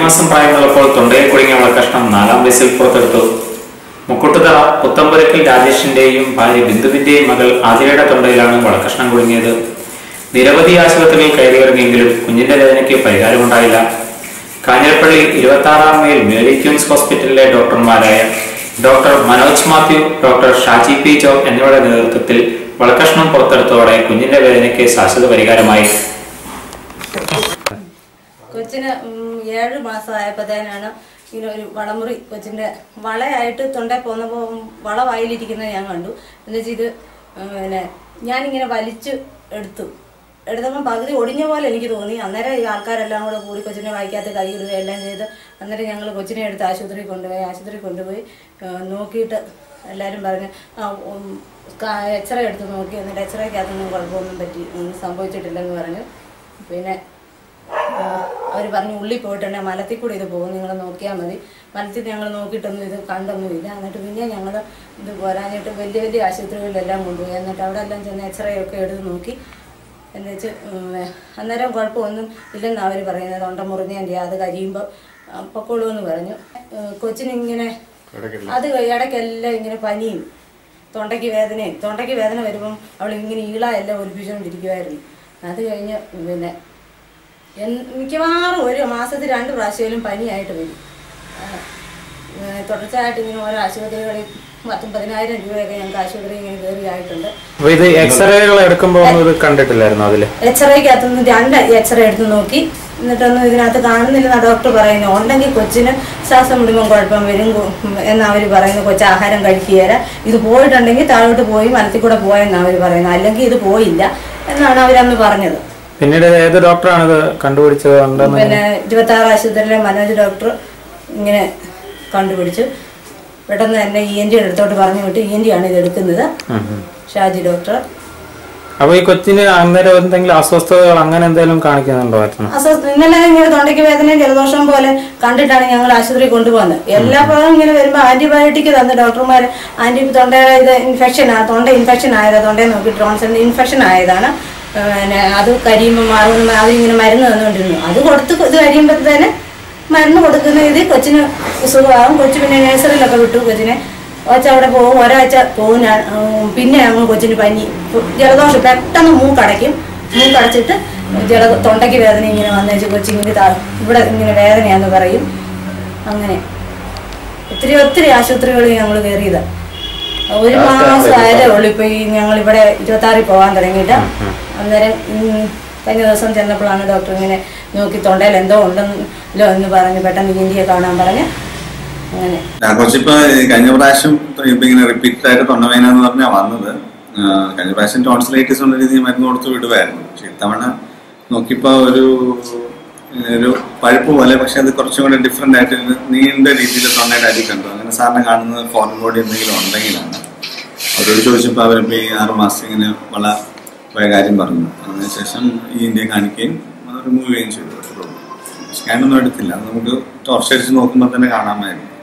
മാസം പ്രായമുള്ളപ്പോൾ തൊണ്ടയിൽ കുടുങ്ങിയ വളക്കഷ്ണം നാലാം വയസ്സിൽ പുറത്തെടുത്തു മുക്കുട്ടുതറ പുത്തമ്പുരക്കൽ രാജേഷിന്റെയും ഭാര്യ ബിന്ദുവിന്റെയും മകൾ ആതിരയുടെ തൊണ്ടയിലാണ് വളക്കഷ്ണം കുടുങ്ങിയത് നിരവധി ആശുപത്രികളിൽ കയറിയിറങ്ങിയെങ്കിലും കുഞ്ഞിന്റെ വേദനയ്ക്ക് പരിഹാരമുണ്ടായില്ല കാഞ്ഞിരപ്പള്ളി ഇരുപത്തി ആറാം മൈൽ മേരി ക്യൂൻസ് ഹോസ്പിറ്റലിലെ ഡോക്ടർമാരായ doctor Manoj Mathew doctor Shaji P Job എന്നിവരുടെ നേതൃത്വത്തിൽ വളക്കഷ്ണം പുറത്തെടുത്തതോടെ കുഞ്ഞിന്റെ വേദനയ്ക്ക് ശാശ്വത പരിഹാരമായി കൊച്ചിന് ഉം, ഏഴ് മാസമായപ്പോഴത്തേനാണ് ഇങ്ങനെ ഒരു വളമുറി കൊച്ചിൻ്റെ വളയായിട്ട് തൊണ്ടയിൽ പോന്നപ്പോൾ വള വായിലിരിക്കുന്നത് ഞാൻ കണ്ടു എന്നുവെച്ചാൽ ഇത് ഉം, പിന്നെ ഞാനിങ്ങനെ വലിച്ച് എടുത്തു എടുത്തപ്പോൾ പകുതി ഒടിഞ്ഞ പോലെ എനിക്ക് തോന്നി അന്നേരം ഈ ആൾക്കാരെല്ലാം കൂടെ കൂടി കൊച്ചിനെ വായിക്കാത്ത കൈയിടുക എല്ലാം ചെയ്ത് അന്നേരം ഞങ്ങൾ കൊച്ചിനെ എടുത്ത് ആശുപത്രിയിൽ കൊണ്ടുപോയി ആശുപത്രിയിൽ കൊണ്ടുപോയി ആ, നോക്കിയിട്ട് എല്ലാവരും പറഞ്ഞു എക്സ്റേ എടുത്ത് നോക്കി എന്നിട്ട് എക്സ്റേക്കകത്തൊന്നും കുഴപ്പമൊന്നും പറ്റി ഒന്നും സംഭവിച്ചിട്ടില്ലെന്ന് പറഞ്ഞു പിന്നെ അവർ പറഞ്ഞു ഉള്ളിൽ പോയിട്ടുണ്ടെങ്കിൽ മലത്തിൽ കൂടി ഇത് പോകും നിങ്ങൾ നോക്കിയാൽ മതി മലത്തിൽ ഞങ്ങൾ നോക്കിയിട്ടൊന്നും ഇത് കണ്ടൊന്നുമില്ല എന്നിട്ട് പിന്നെ ഞങ്ങൾ ഇത് പോരാഞ്ഞിട്ട് വലിയ വലിയ ആശുപത്രികളിലെല്ലാം കൊണ്ടുപോയി എന്നിട്ട് അവിടെ എല്ലാം ചെന്ന് എക്സ്റേ ഒക്കെ എടുത്ത് നോക്കി എന്ന് വെച്ച് ഉം, അന്നേരം കുഴപ്പമൊന്നും ഇല്ലെന്ന് അവർ പറയുന്നത് തൊണ്ട മുറിഞ്ഞതിൻ്റെ അത് കരിയുമ്പോൾ പൊക്കോളൂ എന്ന് പറഞ്ഞു ഏഹ് കൊച്ചിനിങ്ങനെ അത് ഇടയ്ക്കെല്ലാം ഇങ്ങനെ പനിയും തൊണ്ടയ്ക്ക് വേദനയും തൊണ്ടയ്ക്ക് വേദന വരുമ്പം അവൾ ഇങ്ങനെ ഈള എല്ലാം ഒലിപ്പിച്ചുകൊണ്ടിരിക്കുമായിരുന്നു അത് കഴിഞ്ഞ് പിന്നെ എൻ- മിക്കവാറും ഒരു മാസത്തിൽ രണ്ട് പ്രാവശ്യമായാലും പനിയായിട്ട് വരും ആ, ഏ, തുടർച്ചയായിട്ട് ഇങ്ങനെ ഓരോ ആശുപത്രികളിൽ പത്തും പതിനായിരം രൂപയൊക്കെ ഞങ്ങൾക്ക് ആശുപത്രി ഇങ്ങനെ കയറി ആയിട്ടുണ്ട് അപ്പൊ ഇത് എക്സ്റേകൾ എടുക്കുമ്പോ ഒന്നും ഇത് കണ്ടിട്ടില്ലായിരുന്നു അതില് എക്സ്റേക്കകത്തുനിന്ന് രണ്ട് എക്സ്റേ എടുത്ത് നോക്കി എന്നിട്ടൊന്നും ഇതിനകത്ത് കാണുന്നില്ലെന്നാണ് ഡോക്ടർ പറയുന്നത് ഉണ്ടെങ്കിൽ കൊച്ചിന് ശ്വാസം വിടുമ്പോൾ കുഴപ്പം വരും കൊ- എന്നാ അവർ പറയുന്നത് കൊച്ചു ആഹാരം കഴിക്കുകയില്ല ഇത് പോയിട്ടുണ്ടെങ്കിൽ താഴോട്ട് പോയി മലത്തിൽ കൂടെ പോയെന്നാണ് അവർ പറയുന്നത് അല്ലെങ്കിൽ ഇത് പോയില്ല എന്നാണ് അവരന്ന് പറഞ്ഞത് പിന്നീട് ഏത് ഡോക്ടറാണ് ഇത് കണ്ടുപിടിച്ചത് ഉണ്ടെന്ന് പിന്നെ ഇരുപത്തി ആറ് ആശുപത്രിയിലെ മനോജ് ഡോക്ടർ ഇങ്ങനെ കണ്ടുപിടിച്ചു പെട്ടെന്ന് തന്നെ ഇ എൻ ടി അടുത്തോട്ട് പറഞ്ഞു വിട്ട് ഇ എൻ ടി ആണ് ഇത് എടുക്കുന്നത് ഉം ഉം. ഷാജി ഡോക്ടർ അപ്പൊ ഈ കൊച്ചിന് അന്നേരം എന്തെങ്കിലും അസ്വസ്ഥതകൾ അങ്ങനെ എന്തെങ്കിലും കാണിക്കുന്നുണ്ടോ അച്ഛന് അസ്വസ്ഥ ഇന്നലെ ഇങ്ങനെ തൊണ്ടയ്ക്ക് വേദനയും ജലദോഷം പോലെ കണ്ടിട്ടാണ് ഞങ്ങൾ ആശുപത്രി കൊണ്ടുപോകുന്നത് എല്ലാ പ്രാവശ്യം ഇങ്ങനെ വരുമ്പോൾ ആന്റിബയോട്ടിക് തന്ന ഡോക്ടർമാർ ആന്റി തൊണ്ടയുടെ ഇത് ഇൻഫെക്ഷൻ ആ തൊണ്ട ഇൻഫെക്ഷൻ ആയത് തൊണ്ടയിൽ നോക്കി ട്രോൺസിന്റെ ഇൻഫെക്ഷൻ ആയതാണ് പിന്നെ അത് കരിയുമ്പോൾ മാറുമെന്ന് അതിങ്ങനെ മരുന്ന് തന്നുകൊണ്ടിരുന്നു അത് കൊടുത്ത് ഇത് കഴിയുമ്പോഴത്തേന് മരുന്ന് കൊടുക്കുന്ന ഇത് കൊച്ചിന് സുഖമാകും കൊച്ചു പിന്നെ നഴ്സറിയിലൊക്കെ വിട്ടു കൊച്ചിനെ ഒച്ച അവിടെ പോകും ഒരാഴ്ച പോകും ഞാൻ, ഉം, പിന്നെ അങ്ങ് കൊച്ചിന് പനി ജലദോഷം പെട്ടെന്ന് മൂക്കടയ്ക്കും മൂക്കടച്ചിട്ട് ജല തൊണ്ടയ്ക്ക് വേദന ഇങ്ങനെ വന്നേച്ച് കൊച്ചിങ്ങനെ താ ഇവിടെ ഇങ്ങനെ വേദനയാന്ന് പറയും അങ്ങനെ ഒത്തിരി ഒത്തിരി ആശുപത്രികളിൽ ഞങ്ങൾ കയറിയതാ ഒരു മാസം ആയാലേ ഉള്ളൂ ഇപ്പൊ ഈ ഞങ്ങൾ ഇവിടെ ഇരുപത്താറിൽ പോകാൻ തുടങ്ങിയിട്ട് അന്നേരം ഉം, കഴിഞ്ഞ ദിവസം ചെന്നപ്പോഴാണ് ഡോക്ടർ ഇങ്ങനെ നോക്കി തൊണ്ടയിൽ എന്തോ ഉണ്ടല്ലോ എന്ന് പറഞ്ഞ് പെട്ടെന്ന് ഇന്ത്യയെ കാണാൻ പറഞ്ഞ് അങ്ങനെ കുറച്ചിപ്പോ കഴിഞ്ഞ പ്രാവശ്യം ഇപ്പൊ ഇങ്ങനെ റിപ്പീറ്റഡ് ആയിട്ട് തൊണ്ടവേന എന്ന് പറഞ്ഞാൽ വന്നത് ആ, കഴിഞ്ഞ പ്രാവശ്യം ടോൺസിലൈറ്റിസ് ഉള്ള രീതിയിൽ മരുന്ന് കൊടുത്ത് വിടുമായിരുന്നു പക്ഷെ ഇത്തവണ നോക്കിയപ്പോ ഒരു ഒരു പഴുപ്പ് പോലെ പക്ഷെ അത് കുറച്ചും കൂടെ ഡിഫറെന്റ് ആയിട്ട് ഒരു നീണ്ട രീതിയിൽ തൊണ്ടയുടെ അടി കണ്ടു അങ്ങനെ സാറിന് കാണുന്നത് ഫോറിൻ ബോഡി എന്തെങ്കിലും ഉണ്ടെങ്കിലാണ് അവരോട് ചോദിച്ചപ്പോൾ അവരിപ്പോൾ ഈ ആറ് മാസം ഇങ്ങനെ വള പോയ കാര്യം പറഞ്ഞു അതിനുശേഷം ഈ ഇന്ത്യയെ കാണിക്കുകയും അത് റിമൂവ് ചെയ്യുകയും ചെയ്തു സ്കാനൊന്നും എടുത്തില്ല അത് നമുക്ക് ടോർച്ച് അടിച്ച് നോക്കുമ്പോൾ തന്നെ കാണാമായിരുന്നു